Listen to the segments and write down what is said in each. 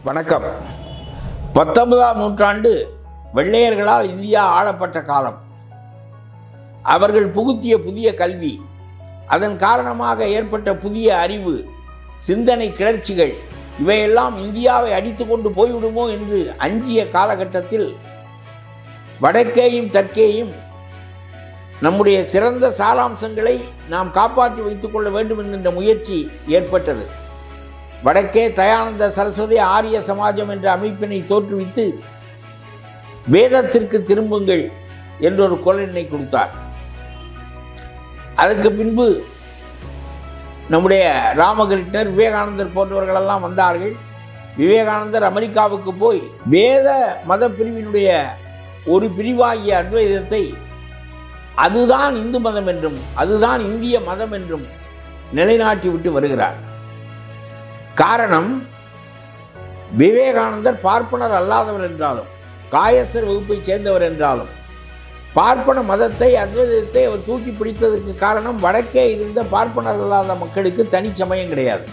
வணக்கம் பத்தொன்பதாம் நூற்றாண்டு வெள்ளையர்களால் இந்தியா ஆளப்பட்ட காலம் அவர்கள் புகுத்திய புதிய கல்வி அதன் காரணமாக ஏற்பட்ட புதிய அறிவு சிந்தனை கிளர்ச்சிகள் இவையெல்லாம் இந்தியாவை அடித்து கொண்டு போய்விடுமோ என்று அஞ்சிய காலகட்டத்தில் வடக்கேயும் தெற்கேயும் நம்முடைய சிறந்த சாராம்சங்களை நாம் காப்பாற்றி வைத்துக்கொள்ள வேண்டும் என்கின்ற முயற்சி ஏற்பட்டது வடக்கே தயானந்த சரஸ்வதி ஆரிய சமாஜம் என்ற அமைப்பினை தோற்றுவித்து வேதத்திற்கு திரும்புங்கள் என்றொரு கொள்ளினை கொடுத்தார் அதற்கு பின்பு நம்முடைய ராமகிருஷ்ணர் விவேகானந்தர் போன்றவர்களெல்லாம் வந்தார்கள் விவேகானந்தர் அமெரிக்காவுக்கு போய் வேத மத பிரிவினுடைய ஒரு பிரிவாகிய அத்வைதத்தை அதுதான் இந்து மதம் என்றும் அதுதான் இந்திய மதம் என்றும் நிலைநாட்டி விட்டு வருகிறார் காரணம் விவேகானந்தர் பார்ப்பனர் அல்லாதவர் என்றாலும் காயஸ்தர் வகுப்பைச் சேர்ந்தவர் என்றாலும் பார்ப்பன மதத்தை அத்வைதத்தை அவர் தூக்கி பிடித்ததற்கு காரணம் வடக்கே இருந்த பார்ப்பனர் அல்லாத மக்களுக்கு தனி சமயம் கிடையாது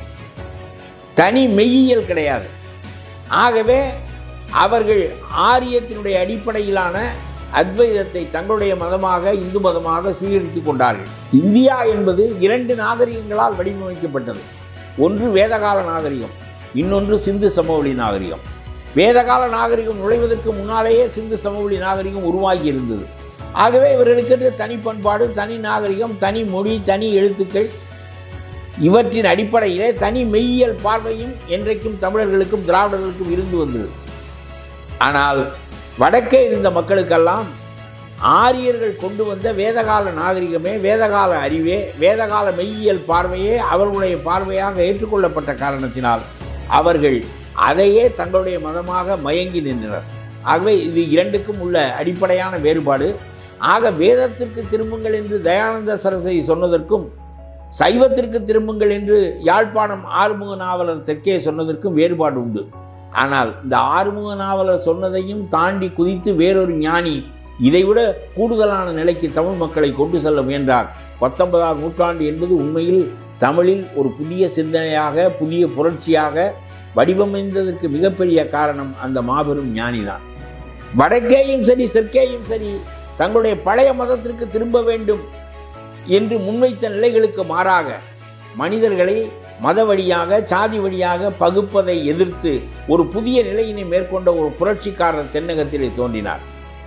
தனி மெய்யியல் கிடையாது ஆகவே அவர்கள் ஆரியத்தினுடைய அடிப்படையிலான அத்வைதத்தை தங்களுடைய மதமாக இந்து மதமாக சுவீகரித்துக் கொண்டார்கள் இந்தியா என்பது இரண்டு நாகரிகங்களால் வடிவமைக்கப்பட்டது ஒன்று வேதகால நாகரிகம் இன்னொன்று சிந்து சமவெளி நாகரிகம் வேதகால நாகரிகம் நுழைவதற்கு முன்னாலேயே சிந்து சமவெளி நாகரிகம் உருவாகி இருந்தது ஆகவே இவர்களுக்கென்று தனி பண்பாடு தனி நாகரிகம் தனி மொழி தனி எழுத்துக்கள் இவற்றின் அடிப்படையிலே தனி மெய்யியல் பார்வையும் என்றைக்கும் தமிழர்களுக்கும் திராவிடர்களுக்கும் இருந்து வந்தது ஆனால் வடக்கே இருந்த மக்களுக்கெல்லாம் ஆரியர்கள் கொண்டு வந்த வேதகால நாகரிகமே வேதகால அறிவே வேதகால மெய்யியல் பார்வையே அவர்களுடைய பார்வையாக ஏற்றுக்கொள்ளப்பட்ட காரணத்தினால் அவர்கள் அதையே தங்களுடைய மதமாக மயங்கி நின்றனர் ஆகவே இது இரண்டுக்கும் உள்ள அடிப்படையான வேறுபாடு ஆக வேதத்திற்கு திரும்புங்கள் என்று தயானந்த சரஸ்வதி சொன்னதற்கும் சைவத்திற்கு திரும்புங்கள் என்று யாழ்ப்பாணம் ஆறுமுக நாவலர் தெற்கே சொன்னதற்கும் வேறுபாடு உண்டு ஆனால் இந்த ஆறுமுக நாவலர் சொன்னதையும் தாண்டி குதித்து வேறொரு ஞானி இதைவிட கூடுதலான நிலைக்கு தமிழ் மக்களை கொண்டு செல்ல முயன்றார் பத்தொன்பதாம் நூற்றாண்டு என்பது உண்மையில் தமிழில் ஒரு புதிய சிந்தனையாக புதிய புரட்சியாக வடிவமைந்ததற்கு மிகப்பெரிய காரணம் அந்த மாபெரும் ஞானிதான் வடக்கேயும் சரி தெற்கேயும் சரி தங்களுடைய பழைய மதத்திற்கு திரும்ப வேண்டும் என்று முன்வைத்த நிலைகளுக்கு மாறாக மனிதர்களை மத வழியாக சாதி வழியாக பகுப்பதை எதிர்த்து ஒரு புதிய நிலையினை மேற்கொண்ட ஒரு புரட்சிக்காரர் தென்னகத்திலே தோன்றினார்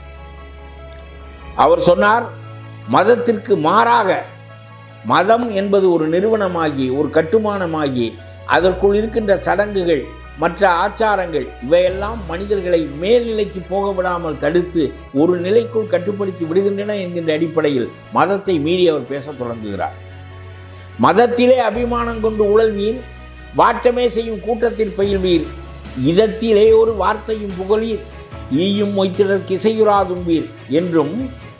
அவர் சொன்னார் மதத்திற்கு மாறாக மதம் என்பது ஒரு நிறுவனமாகி ஒரு கட்டுமானமாகி அதற்குள் இருக்கின்ற சடங்குகள் மற்ற ஆச்சாரங்கள் இவையெல்லாம் மனிதர்களை மேல்நிலைக்கு போக விடாமல் தடுத்து ஒரு நிலைக்குள் கட்டுப்படுத்தி விடுகின்றன என்கின்ற அடிப்படையில் மதத்தை மீறி அவர் பேசத் தொடங்குகிறார் மதத்திலே அபிமானம் கொண்டு உழல்வீர் வாட்டமே செய்யும் கூட்டத்தில் பயில்வீர் இதத்திலே ஒரு வார்த்தையும் புகழீர் ஈயும் மொய்த்திடர் கிசையுறாதும்பீர் என்றும்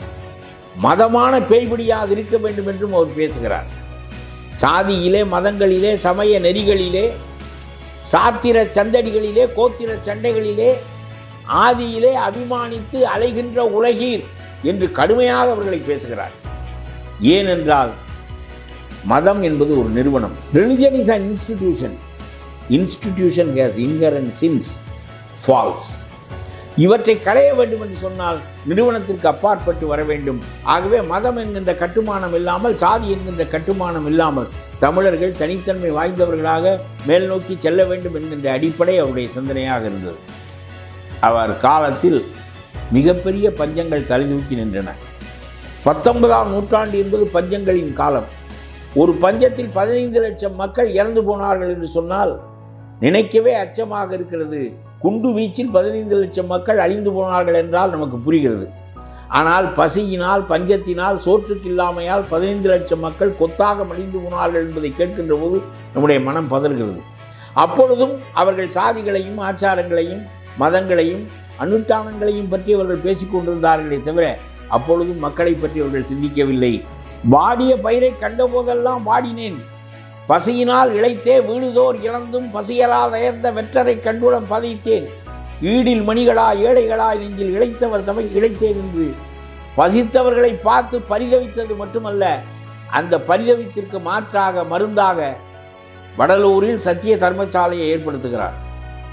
மதமான பேய்பிடியாது இருக்க வேண்டும் என்றும் அவர் பேசுகிறார் சாதியிலே மதங்களிலே சமய நெறிகளிலே சாத்திர சந்தடிகளிலே கோத்திர சண்டைகளிலே ஆதியிலே அபிமானித்து அலைகின்ற உலகீர் என்று கடுமையாக அவர்களை பேசுகிறார் ஏனென்றால் மதம் என்பது ஒரு நிறுவனம் religion is an institution institution has anger and sins falls இவற்றை களைய வேண்டும் என்று சொன்னால் நிறுவனத்திற்கு அப்பாற்பட்டு வர வேண்டும் ஆகவே மதம் என்கின்ற கட்டுமானம் இல்லாமல் சாதி என்கின்ற கட்டுமானம் இல்லாமல் தமிழர்கள் தனித்தன்மை வாய்ந்தவர்களாக மேல் நோக்கி செல்ல வேண்டும் என்கின்ற அடிப்படை அவருடைய சிந்தனையாக இருந்தது அவர் காலத்தில் மிகப்பெரிய பஞ்சங்கள் தலைதூக்கி நின்றன பத்தொன்பதாம் நூற்றாண்டு என்பது பஞ்சங்களின் காலம் ஒரு பஞ்சத்தில் பதினைந்து லட்சம் மக்கள் இறந்து போனார்கள் என்று சொன்னால் நினைக்கவே அச்சமாக இருக்கிறது குண்டு வீச்சில் பதினைந்து லட்சம் மக்கள் அழிந்து போனார்கள் என்றால் நமக்கு புரிகிறது ஆனால் பசியினால் பஞ்சத்தினால் சோற்றுக்கில்லாமையால் பதினைந்து லட்சம் மக்கள் கொத்தாக மடிந்து போனார்கள் என்பதை கேட்கின்ற போது நம்முடைய மனம் பதறுகிறது அப்பொழுதும் அவர்கள் சாதிகளையும் ஆச்சாரங்களையும் மதங்களையும் அனுஷ்டானங்களையும் பற்றி அவர்கள் பேசிக் கொண்டிருந்தார்களே தவிர அப்பொழுதும் மக்களை பற்றி அவர்கள் சிந்திக்கவில்லை வாடிய பயிரை கண்டபோதெல்லாம் வாடினேன் பசியினால் இழைத்தே வீடுதோர் இழந்தும் பசியராதயர்ந்த வெற்றரை கண்டுளம் பதைத்தேன் ஈடில் மணிகளா ஏழைகளாய் நெஞ்சில் இழைத்தவர் தமை இழைத்தேன் என்று பசித்தவர்களை பார்த்து பரிதவித்தது மட்டுமல்ல அந்த பரிதவித்திற்கு மாற்றாக மருந்தாக வடலூரில் சத்திய தர்மசாலையை ஏற்படுத்துகிறார்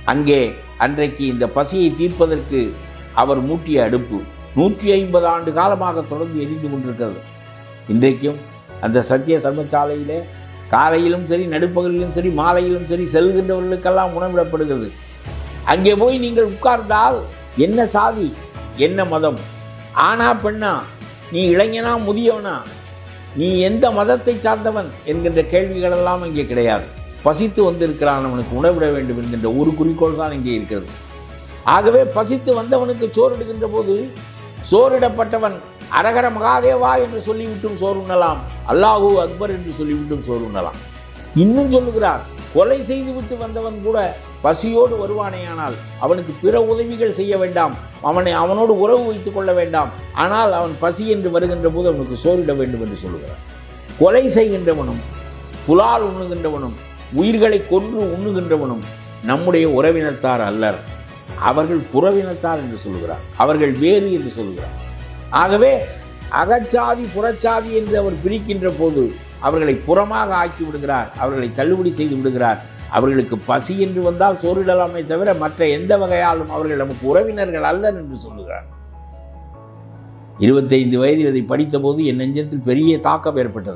அங்கே அன்றைக்கு இந்த பசியை தீர்ப்பதற்கு அவர் மூட்டிய அடுப்பு நூற்றி ஐம்பது ஆண்டு காலமாக தொடர்ந்து எரிந்து கொண்டிருக்கிறது இன்றைக்கும் அந்த சத்திய சர்மசாலையிலே காலையிலும் சரி நடுப்பகலிலும் சரி மாலையிலும் சரி செல்கின்றவர்களுக்கெல்லாம் உணவிடப்படுகிறது அங்கே போய் நீங்கள் உட்கார்ந்தால் என்ன சாதி என்ன மதம் ஆனா பெண்ணா நீ இளைஞனா முதியவனா நீ எந்த மதத்தை சார்ந்தவன் என்கின்ற கேள்விகள் எல்லாம் இங்கே கிடையாது பசித்து வந்திருக்கிறான் அவனுக்கு உணவிட வேண்டும் என்கின்ற ஒரு குறிக்கோள் தான் இங்கே இருக்கிறது ஆகவே பசித்து வந்தவனுக்கு சோறிடுகின்ற போது சோறிடப்பட்டவன் அரகர மகாதேவா என்று சொல்லிவிட்டும் சோறு உண்ணலாம் அல்லாஹூ அக்பர் என்று சொல்லிவிட்டும் சோறு உண்ணலாம் இன்னும் சொல்லுகிறார் கொலை செய்துவிட்டு வந்தவன் கூட பசியோடு வருவானேயானால் அவனுக்கு பிற உதவிகள் செய்ய வேண்டாம் அவனை அவனோடு உறவு வைத்துக் கொள்ள வேண்டாம் ஆனால் அவன் பசி என்று வருகின்ற போது அவனுக்கு சோறிட வேண்டும் என்று சொல்லுகிறார் கொலை செய்கின்றவனும் புலால் உண்ணுகின்றவனும் உயிர்களை கொன்று உண்ணுகின்றவனும் நம்முடைய உறவினத்தார் அல்லர் அவர்கள் புறவினத்தார் என்று சொல்லுகிறார் அவர்கள் வேறு என்று சொல்லுகிறார் ஆகவே அகச்சாதி புறச்சாதி என்று அவர் பிரிக்கின்ற போது அவர்களை புறமாக ஆக்கி விடுகிறார் அவர்களை தள்ளுபடி செய்து விடுகிறார் அவர்களுக்கு பசி என்று வந்தால் சோறிடலாமே தவிர மற்ற எந்த வகையாலும் அவர்கள் நமக்கு உறவினர்கள் அல்லர் என்று சொல்லுகிறார் இருபத்தைந்து வயதில் இதை படித்தபோது என் நெஞ்சத்தில் பெரிய தாக்கம் ஏற்பட்டது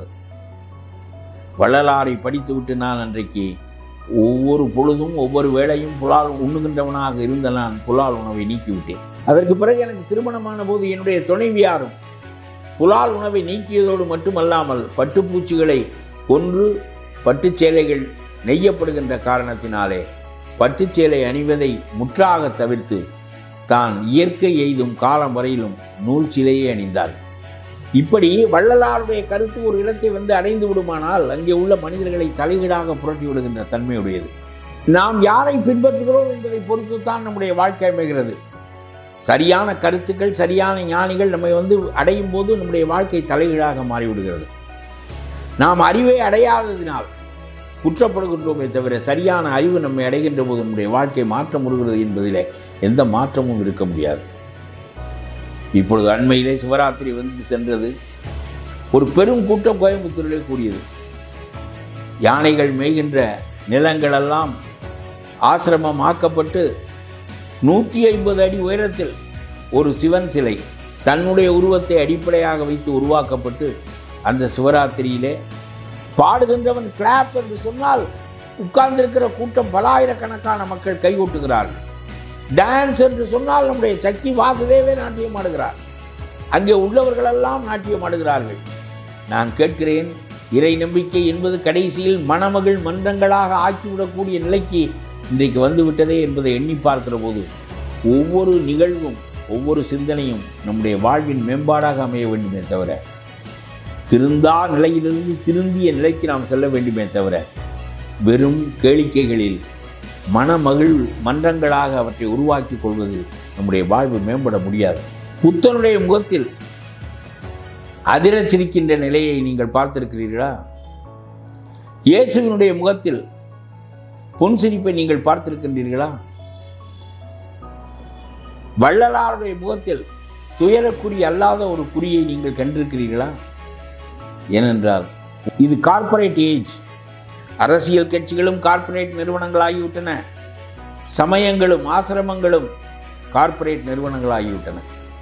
வள்ளலாரை படித்துவிட்டு நான் அன்றைக்கு ஒவ்வொரு பொழுதும் ஒவ்வொரு வேளையும் புலால் உண்ணுகின்றவனாக இருந்த நான் புலால் உணவை நீக்கிவிட்டேன் அதற்கு பிறகு எனக்கு திருமணமான போது என்னுடைய துணைவியாரும் புலால் உணவை நீக்கியதோடு மட்டுமல்லாமல் பட்டுப்பூச்சிகளை கொன்று பட்டுச் சேலைகள் நெய்யப்படுகின்ற காரணத்தினாலே பட்டுச்சேலை அணிவதை முற்றாக தவிர்த்து தான் இயற்கை எய்தும் காலம் வரையிலும் நூல் சிலையை அணிந்தார் இப்படி வள்ளலாருடைய கருத்து ஒரு இடத்தை வந்து அடைந்து விடுமானால் அங்கே உள்ள மனிதர்களை தலைகீழாக புரட்டி விடுகின்ற தன்மையுடையது நாம் யாரை பின்பற்றுகிறோம் என்பதை பொறுத்துத்தான் நம்முடைய வாழ்க்கை அமைகிறது சரியான கருத்துக்கள் சரியான ஞானிகள் நம்மை வந்து அடையும் போது நம்முடைய வாழ்க்கை தலைகீழாக மாறிவிடுகிறது நாம் அறிவை அடையாததினால் குற்றப்படுகின்றோமே தவிர சரியான அறிவு நம்மை அடைகின்ற போது நம்முடைய வாழ்க்கை மாற்றம் வருகிறது என்பதிலே எந்த மாற்றமும் இருக்க முடியாது இப்பொழுது அண்மையிலே சிவராத்திரி வந்து சென்றது ஒரு பெரும் கூட்டம் கோயம்புத்தூரிலே கூடியது யானைகள் மேய்கின்ற நிலங்களெல்லாம் ஆசிரமம் ஆக்கப்பட்டு நூற்றி ஐம்பது அடி உயரத்தில் ஒரு சிவன் சிலை தன்னுடைய உருவத்தை அடிப்படையாக வைத்து உருவாக்கப்பட்டு அந்த சிவராத்திரியிலே பாடுகின்றவன் கிளாப் என்று சொன்னால் உட்கார்ந்திருக்கிற கூட்டம் பலாயிரக்கணக்கான மக்கள் கைகொட்டுகிறார்கள் டான்ஸ் என்று சொன்னால் நம்முடைய சக்கி வாசுதேவே நாட்டியம் ஆடுகிறார் அங்கே உள்ளவர்களெல்லாம் நாட்டியம் ஆடுகிறார்கள் நான் கேட்கிறேன் இறை நம்பிக்கை என்பது கடைசியில் மணமகள் மன்றங்களாக ஆக்கிவிடக்கூடிய நிலைக்கு இன்றைக்கு வந்து விட்டதே என்பதை எண்ணி பார்க்கிற போது ஒவ்வொரு நிகழ்வும் ஒவ்வொரு சிந்தனையும் நம்முடைய வாழ்வின் மேம்பாடாக அமைய வேண்டுமே தவிர திருந்தா நிலையிலிருந்து திருந்திய நிலைக்கு நாம் செல்ல வேண்டுமே தவிர வெறும் கேளிக்கைகளில் மனமகிழ் மன்றங்களாக அவற்றை உருவாக்கி கொள்வதில் நம்முடைய வாழ்வு மேம்பட முடியாது புத்தனுடைய முகத்தில் அதிரச் சிரிக்கின்ற நிலையை நீங்கள் பார்த்திருக்கிறீர்களா இயேசுவினுடைய முகத்தில் பொன் சிரிப்பை நீங்கள் பார்த்திருக்கின்றீர்களா வள்ளலாருடைய முகத்தில் துயரக்குறி அல்லாத ஒரு குறியை நீங்கள் கண்டிருக்கிறீர்களா ஏனென்றால் இது கார்ப்பரேட் ஏஜ் அரசியல் கட்சிகளும் கார்ப்பரேட் நிறுவனங்களாகிவிட்டன சமயங்களும் ஆசிரமங்களும் கார்ப்பரேட் நிறுவனங்களாகிவிட்டன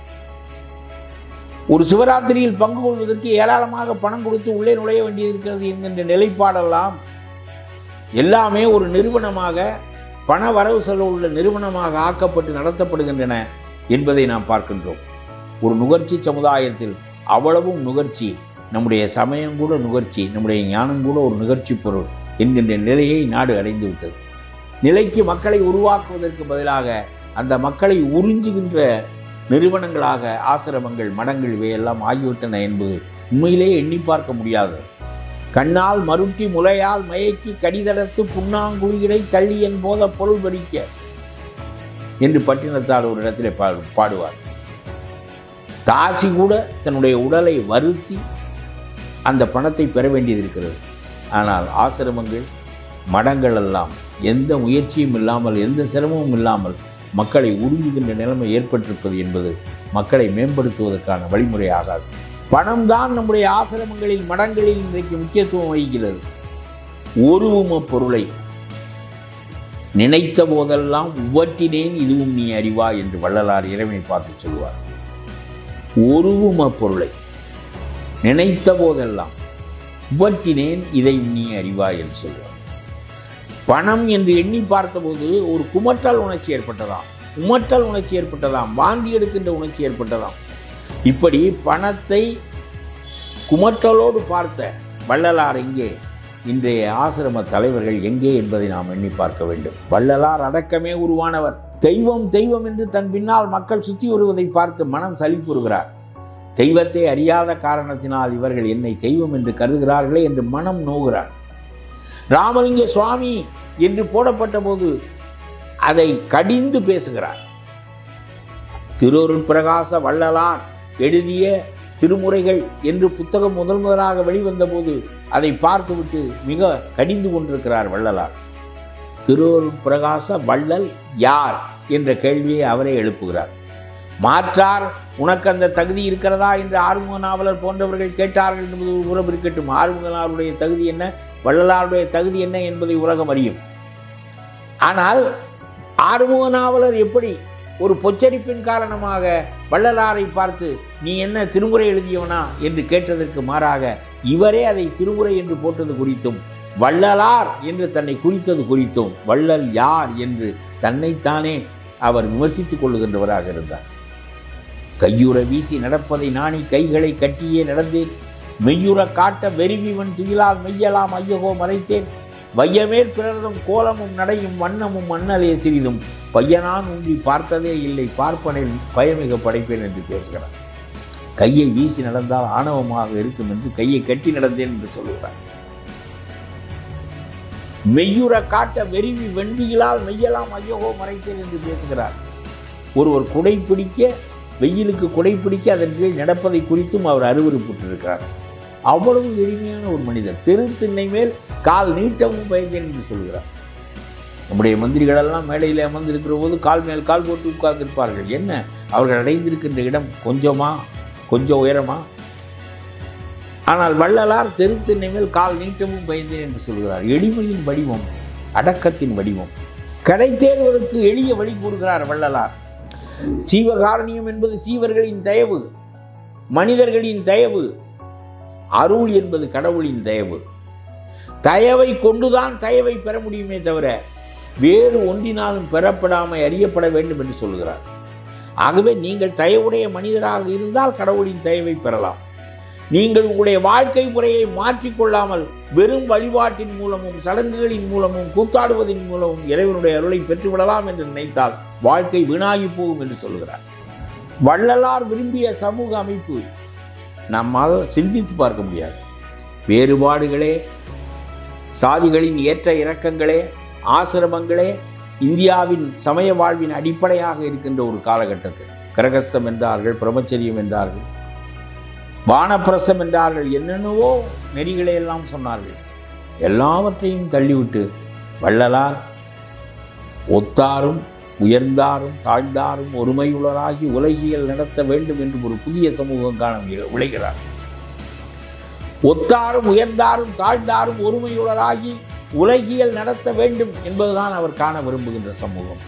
ஒரு சிவராத்திரியில் பங்கு கொள்வதற்கு ஏராளமாக பணம் கொடுத்து உள்ளே நுழைய வேண்டியிருக்கிறது என்கின்ற நிலைப்பாடெல்லாம் எல்லாமே ஒரு நிறுவனமாக பண வரவு செலவு உள்ள நிறுவனமாக ஆக்கப்பட்டு நடத்தப்படுகின்றன என்பதை நாம் பார்க்கின்றோம் ஒரு நுகர்ச்சி சமுதாயத்தில் அவ்வளவும் நுகர்ச்சி நம்முடைய சமயம் கூட நுகர்ச்சி நம்முடைய ஞானம் கூட ஒரு நுகர்ச்சி பொருள் என்கின்ற நிலையை நாடு அடைந்து விட்டது நிலைக்கு மக்களை உருவாக்குவதற்கு பதிலாக அந்த மக்களை உறிஞ்சுகின்ற நிறுவனங்களாக ஆசிரமங்கள் மடங்கள் இவையெல்லாம் ஆகிவிட்டன என்பது உண்மையிலே எண்ணி பார்க்க முடியாது கண்ணால் மருட்டி முலையால் மயக்கி கடிதடத்து புண்ணாங்குழிகளை தள்ளி என் போத பொருள் பறிக்க என்று பட்டினத்தார் ஒரு இடத்திலே பா பாடுவார் தாசி கூட தன்னுடைய உடலை வருத்தி அந்த பணத்தை பெற வேண்டியது இருக்கிறது ஆனால் ஆசிரமங்கள் மடங்கள் எல்லாம் எந்த முயற்சியும் இல்லாமல் எந்த சிரமமும் இல்லாமல் மக்களை உறிஞ்சுகின்ற நிலைமை ஏற்பட்டிருப்பது என்பது மக்களை மேம்படுத்துவதற்கான வழிமுறை ஆகாது பணம் தான் நம்முடைய ஆசிரமங்களில் மடங்களில் இன்றைக்கு முக்கியத்துவம் வகிக்கிறது ஒரு உம பொருளை நினைத்த போதெல்லாம் உவற்றினேன் இதுவும் நீ அறிவா என்று வள்ளலார் இறைவனை பார்த்து சொல்வார் ஒருவும் அப்பொருளை நினைத்த போதெல்லாம் உவற்றினேன் இதை நீ அறிவா என்று சொல்வார் பணம் என்று எண்ணி பார்த்தபோது ஒரு குமட்டல் உணர்ச்சி ஏற்பட்டதாம் உமட்டல் உணர்ச்சி ஏற்பட்டதாம் வாந்தி எடுக்கின்ற உணர்ச்சி ஏற்பட்டதாம் இப்படி பணத்தை குமட்டலோடு பார்த்த வள்ளலார் எங்கே இன்றைய ஆசிரம தலைவர்கள் எங்கே என்பதை நாம் எண்ணி பார்க்க வேண்டும் வள்ளலார் அடக்கமே உருவானவர் தெய்வம் தெய்வம் என்று தன் பின்னால் மக்கள் சுற்றி வருவதை பார்த்து மனம் சலிப்புறுகிறார் தெய்வத்தை அறியாத காரணத்தினால் இவர்கள் என்னை தெய்வம் என்று கருதுகிறார்களே என்று மனம் நோகிறார் ராமலிங்க சுவாமி என்று போடப்பட்ட போது அதை கடிந்து பேசுகிறார் திருவருட்பிரகாச வள்ளலார் எழுதிய திருமுறைகள் என்று புத்தகம் முதல் முதலாக வெளிவந்த போது அதை பார்த்துவிட்டு மிக கடிந்து கொண்டிருக்கிறார் வள்ளலார் திருவருட்பிரகாச வள்ளல் யார் என்ற கேள்வியை அவரே எழுப்புகிறார் மாற்றார் உனக்கு அந்த தகுதி இருக்கிறதா என்று ஆறுமுக நாவலர் போன்றவர்கள் கேட்டார்கள் என்பது ஒரு உறவு இருக்கட்டும் ஆறுமுகனாருடைய தகுதி என்ன வள்ளலாருடைய தகுதி என்ன என்பதை உலகம் அறியும் ஆனால் ஆறுமுக நாவலர் எப்படி ஒரு பொச்சரிப்பின் காரணமாக வள்ளலாரை பார்த்து நீ என்ன திருமுறை எழுதியவனா என்று கேட்டதற்கு மாறாக இவரே அதை திருமுறை என்று போட்டது குறித்தும் வள்ளலார் என்று தன்னை குறித்தது குறித்தும் வள்ளல் யார் என்று தன்னைத்தானே அவர் விமர்சித்துக் கொள்ளுகின்றவராக இருந்தார் கையுற வீசி நடப்பதை நாணி கைகளை கட்டியே நடந்தேன் மெய்யுற காட்ட வெறிவிவன் துயிலால் மெய்யலாம் ஐயகோ மறைத்தேன் வையமேல் பிறர்தும் கோலமும் நடையும் வண்ணமும் மண்ணலே சிறிதும் பையனான் ஊன்றி பார்த்ததே இல்லை பார்ப்பனில் பயமிக படைப்பேன் என்று பேசுகிறார் கையை வீசி நடந்தால் ஆணவமாக இருக்கும் என்று கையை கட்டி நடந்தேன் என்று சொல்லுகிறார் மெய்யுற காட்ட வெறிவி வெண்டிகளால் மெய்யலாம் ஐயகோ மறைத்தேன் என்று பேசுகிறார் ஒருவர் குடை பிடிக்க வெயிலுக்கு குடை பிடிக்க அதன் கீழ் நடப்பதை குறித்தும் அவர் அருவறுப்பட்டிருக்கிறார் அவ்வளவு எளிமையான ஒரு மனிதர் தெரு திண்ணை மேல் கால் நீட்டவும் பயந்தேன் என்று சொல்கிறார் நம்முடைய மந்திரிகளெல்லாம் மேடையில் அமர்ந்திருக்கிற போது கால் மேல் கால் போட்டு உட்கார்ந்திருப்பார்கள் என்ன அவர்கள் அடைந்திருக்கின்ற இடம் கொஞ்சமா கொஞ்சம் உயரமா ஆனால் வள்ளலார் தெரு திண்ணை மேல் கால் நீட்டமும் பயந்தேன் என்று சொல்கிறார் எளிமையின் வடிவம் அடக்கத்தின் வடிவம் கடை தேர்வதற்கு எளிய வழி கூறுகிறார் வள்ளலார் சீவகாரணியம் என்பது சீவர்களின் தயவு மனிதர்களின் தயவு அருள் என்பது கடவுளின் தயவு தயவை கொண்டுதான் தயவை பெற முடியுமே தவிர வேறு ஒன்றினாலும் பெறப்படாமல் அறியப்பட வேண்டும் என்று சொல்கிறார் ஆகவே நீங்கள் தயவுடைய மனிதராக இருந்தால் கடவுளின் தயவை பெறலாம் நீங்கள் உங்களுடைய வாழ்க்கை முறையை மாற்றிக்கொள்ளாமல் வெறும் வழிபாட்டின் மூலமும் சடங்குகளின் மூலமும் கூத்தாடுவதன் மூலமும் இறைவனுடைய அருளை பெற்றுவிடலாம் என்று நினைத்தால் வாழ்க்கை வீணாகி போகும் என்று சொல்கிறார் வள்ளலார் விரும்பிய சமூக அமைப்பு நம்மால் சிந்தித்து பார்க்க முடியாது வேறுபாடுகளே சாதிகளின் ஏற்ற இறக்கங்களே ஆசிரமங்களே இந்தியாவின் சமய வாழ்வின் அடிப்படையாக இருக்கின்ற ஒரு காலகட்டத்தில் கிரகஸ்தம் என்றார்கள் பிரம்மச்சரியம் என்றார்கள் வானப்பிரஸ்தம் என்றார்கள் என்னென்னவோ நெறிகளை எல்லாம் சொன்னார்கள் எல்லாவற்றையும் தள்ளிவிட்டு வள்ளலார் ஒத்தாரும் உயர்ந்தாரும் தாழ்ந்தாரும் ஒருமையுளராகி உலகியல் நடத்த வேண்டும் என்று ஒரு புதிய சமூகம் காண விளைகிறார் ஒத்தாரும் உயர்ந்தாரும் தாழ்ந்தாரும் ஒருமையுளராகி உலகியல் நடத்த வேண்டும் என்பதுதான் அவர் காண விரும்புகின்ற சமூகம்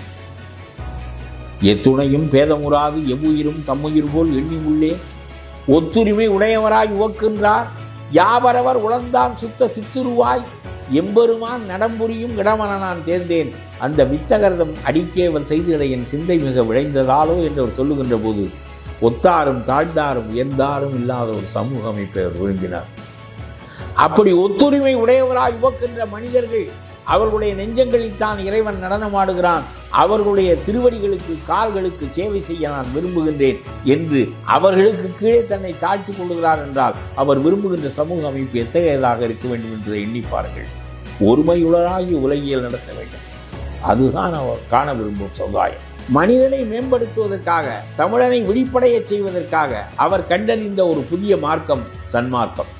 எத்துணையும் பேதமுறாது எவ்வுயிரும் தம்முயிர் போல் எண்ணி உள்ளே ஒத்துரிமை உடையவராய் உவக்கின்றார் யாவரவர் உழந்தான் சுத்த சித்துருவாய் எம்பெருமான் நடம்புரியும் இடமன நான் தேர்ந்தேன் அந்த வித்தகரதம் அடிக்கேவன் செய்திட என் சிந்தை மிக விளைந்ததாலோ என்று அவர் சொல்லுகின்ற போது ஒத்தாரும் தாழ்ந்தாரும் உயர்ந்தாரும் இல்லாத ஒரு சமூக அமைப்பை அவர் விரும்பினார் அப்படி ஒத்துரிமை உடையவராய் உவக்கின்ற மனிதர்கள் அவர்களுடைய நெஞ்சங்களில் தான் இறைவன் நடனமாடுகிறான் அவர்களுடைய திருவடிகளுக்கு கால்களுக்கு சேவை செய்ய நான் விரும்புகின்றேன் என்று அவர்களுக்கு கீழே தன்னை தாழ்த்தி கொள்ளுகிறார் என்றால் அவர் விரும்புகின்ற சமூக அமைப்பு எத்தகையதாக இருக்க வேண்டும் என்பதை எண்ணிப்பார்கள் ஒருமையுளராகி உலகியல் நடத்த வேண்டும் அதுதான் அவர் காண விரும்பும் சமுதாயம் மனிதனை மேம்படுத்துவதற்காக தமிழனை விழிப்படைய செய்வதற்காக அவர் கண்டறிந்த ஒரு புதிய மார்க்கம் சன்மார்க்கம்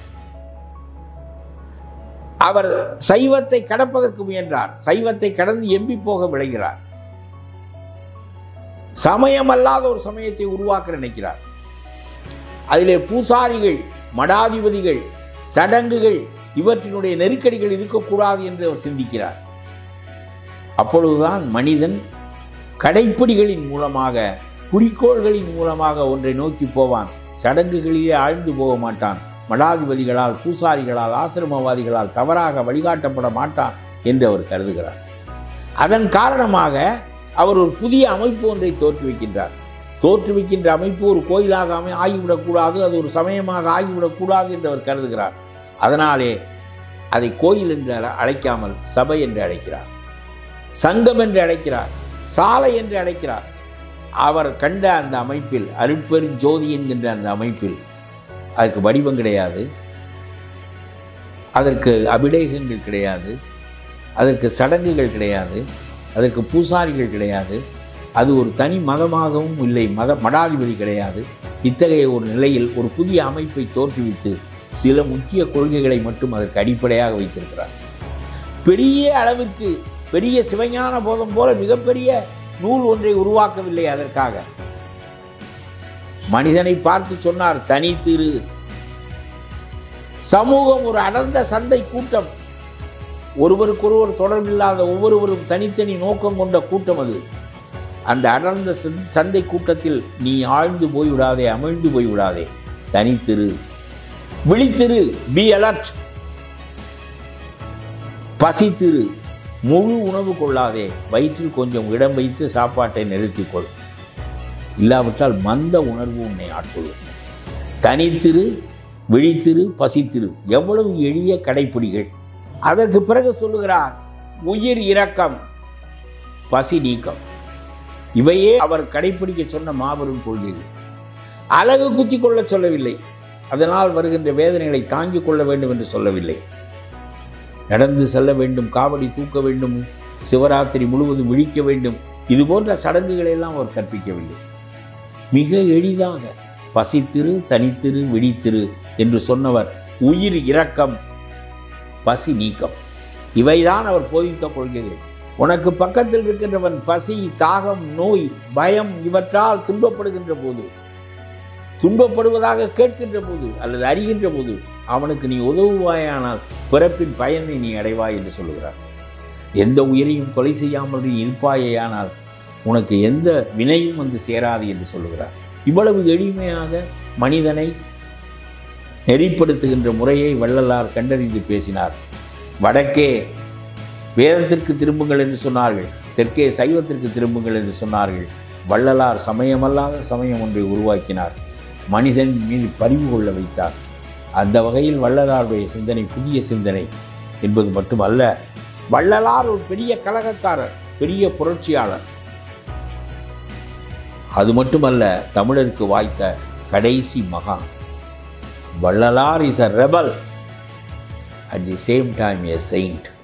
அவர் சைவத்தை கடப்பதற்கு முயன்றார் சைவத்தை கடந்து எம்பி போக விளைகிறார் சமயம் அல்லாத ஒரு சமயத்தை உருவாக்க நினைக்கிறார் அதிலே பூசாரிகள் மடாதிபதிகள் சடங்குகள் இவற்றினுடைய நெருக்கடிகள் இருக்கக்கூடாது என்று அவர் சிந்திக்கிறார் அப்பொழுதுதான் மனிதன் கடைப்பிடிகளின் மூலமாக குறிக்கோள்களின் மூலமாக ஒன்றை நோக்கி போவான் சடங்குகளிலே ஆழ்ந்து போக மாட்டான் மடாதிபதிகளால் பூசாரிகளால் ஆசிரமவாதிகளால் தவறாக வழிகாட்டப்பட மாட்டான் என்று அவர் கருதுகிறார் அதன் காரணமாக அவர் ஒரு புதிய அமைப்பு ஒன்றை தோற்றுவிக்கின்றார் தோற்றுவிக்கின்ற அமைப்பு ஒரு கோயிலாக அமை ஆகிவிடக்கூடாது அது ஒரு சமயமாக ஆகிவிடக்கூடாது என்று அவர் கருதுகிறார் அதனாலே அதை கோயில் என்று அழ- அழைக்காமல் சபை என்று அழைக்கிறார் சங்கம் என்று அழைக்கிறார் சாலை என்று அழைக்கிறார் அவர் கண்ட அந்த அமைப்பில் அருட்பெரும் ஜோதி என்கின்ற அந்த அமைப்பில் அதற்கு வடிவம் கிடையாது அதற்கு அபிடேகங்கள் கிடையாது அதற்கு சடங்குகள் கிடையாது அதற்கு பூசாரிகள் கிடையாது அது ஒரு தனி மதமாகவும் இல்லை மத மடாதிபதி கிடையாது இத்தகைய ஒரு நிலையில் ஒரு புதிய அமைப்பை தோற்றுவித்து சில முக்கிய கொள்கைகளை மட்டும் அதற்கு அடிப்படையாக வைத்திருக்கிறார் பெரிய அளவுக்கு பெரிய சிவஞான போதம் போல மிகப்பெரிய நூல் ஒன்றை உருவாக்கவில்லை அதற்காக மனிதனை பார்த்து சொன்னார் தனித்திரு சமூகம் ஒரு அடர்ந்த சந்தை கூட்டம் ஒருவருக்கொருவர் தொடர்பில்லாத ஒவ்வொருவரும் தனித்தனி நோக்கம் கொண்ட கூட்டம் அது அந்த அடர்ந்த சந்- சந்தை கூட்டத்தில் நீ ஆழ்ந்து போய்விடாதே அமிழ்ந்து போய்விடாதே தனித்திரு விழித்திரு பி அலர்ட் பசித்திரு முழு உணவு கொள்ளாதே வயிற்றில் கொஞ்சம் இடம் வைத்து சாப்பாட்டை நிறுத்திக்கொள் இல்லாவிட்டால் மந்த உணர்வு உன்னை ஆட்கொள்ளும் தனித்திரு விழித்திரு பசித்திரு எவ்வளவு எளிய கடைப்பிடிகள் அதற்கு பிறகு சொல்லுகிறார் உயிர் இரக்கம் பசி நீக்கம் இவையே அவர் கடைப்பிடிக்க சொன்ன மாபெரும் கொள்கைகள் அழகு குத்தி கொள்ள சொல்லவில்லை அதனால் வருகின்ற வேதனைகளை தாங்கிக் கொள்ள வேண்டும் என்று சொல்லவில்லை நடந்து செல்ல வேண்டும் காவடி தூக்க வேண்டும் சிவராத்திரி முழுவதும் விழிக்க வேண்டும் இது போன்ற சடங்குகளை எல்லாம் அவர் கற்பிக்கவில்லை மிக எளிதாக பசித்திரு தனித்திரு விழித்திரு என்று சொன்னவர் உயிர் இரக்கம் பசி நீக்கம் இவைதான் அவர் போதித்த கொள்கைகள் உனக்கு பக்கத்தில் இருக்கின்றவன் பசி தாகம் நோய் பயம் இவற்றால் துன்பப்படுகின்ற போது துன்பப்படுவதாக கேட்கின்ற போது அல்லது அறிகின்ற போது அவனுக்கு நீ உதவுவாயானால் பிறப்பின் பயனை நீ அடைவாய் என்று சொல்லுகிறார் எந்த உயிரையும் கொலை செய்யாமல் நீ இருப்பாயேயானால் உனக்கு எந்த வினையும் வந்து சேராது என்று சொல்லுகிறார் இவ்வளவு எளிமையாக மனிதனை நெறிப்படுத்துகின்ற முறையை வள்ளலார் கண்டறிந்து பேசினார் வடக்கே வேதத்திற்கு திரும்புங்கள் என்று சொன்னார்கள் தெற்கே சைவத்திற்கு திரும்புங்கள் என்று சொன்னார்கள் வள்ளலார் சமயமல்லாத சமயம் ஒன்றை உருவாக்கினார் மனிதன் மீது பரிவு கொள்ள வைத்தார் அந்த வகையில் வள்ளலாருடைய சிந்தனை புதிய சிந்தனை என்பது மட்டுமல்ல வள்ளலார் ஒரு பெரிய கலகக்காரர் பெரிய புரட்சியாளர் அது மட்டுமல்ல தமிழருக்கு வாய்த்த கடைசி மகான் Vallalar is a rebel at the same time a Saint